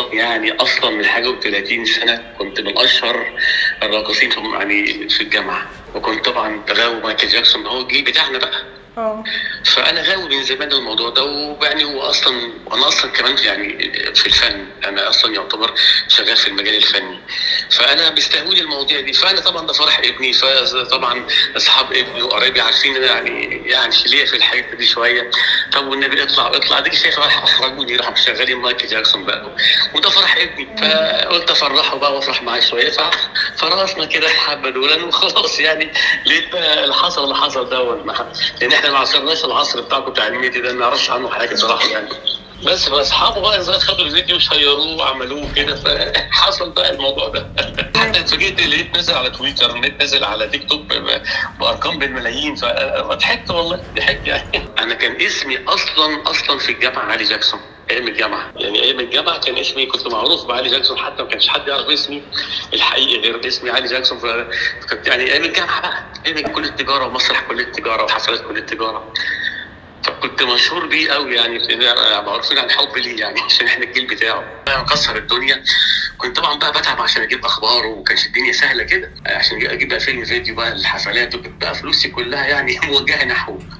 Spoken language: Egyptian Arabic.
يعني اصلا من حاجه و30 سنه كنت من اشهر الراقصين في يعني في الجامعه وكنت طبعا غاوي مايكل جاكسون هو الجيل بتاعنا بقى اه فانا غاوي من زمان الموضوع ده ويعني هو اصلا وانا اصلا كمان يعني في الفن انا اصلا يعتبر شغال في المجال الفني فانا بيستهويني المواضيع دي فانا طبعا ده فرح ابني فطبعا اصحاب ابني وقرايبي عارفين ان أنا يعني يعني ليا في الحاجات دي شويه طب والنبي اطلع اطلع ديك شايف راح اخرجوني راح مشغلين مايكل جاكسون بقى وده فرح ابني فقلت افرحه بقى وافرح معاه شويه ف- فرقصنا كده حبه دولا وخلاص يعني لقيت بقى اللي حصل اللي حصل دوت ما- لان احنا ما عصرناش العصر بتاعكم بتاع الميديا ده ما نعرفش عنه حاجه صراحه يعني بس فاصحابه بقى زي خدوا الفيديو شيروه وعملوه كده فحصل بقى الموضوع ده حتى اتفاجئت لقيت نزل على تويتر نت نزل على تيك توك ب- بارقام بالملايين فضحكت والله ضحكت يعني انا كان اسمي اصلا اصلا في الجامعه علي جاكسون ايام الجامعه يعني ايام الجامعه كان اسمي كنت معروف بعلي جاكسون حتى ما كانش حد يعرف اسمي الحقيقي غير اسمي علي جاكسون فكنت يعني ايام الجامعه بقى ايام كليه التجاره ومسرح كليه التجاره وحفلات كليه التجاره فكنت مشهور بيه قوي يعني في- معروفين عن حبي ليه يعني عشان احنا الجيل بتاعه أنا مكسر الدنيا كنت طبعا بقى بتعب عشان اجيب اخبار وما كانش الدنيا سهله كده عشان اجيب بقى فيلم فيديو بقى الحفلات وكنت بقى فلوسي كلها يعني موجهه نحو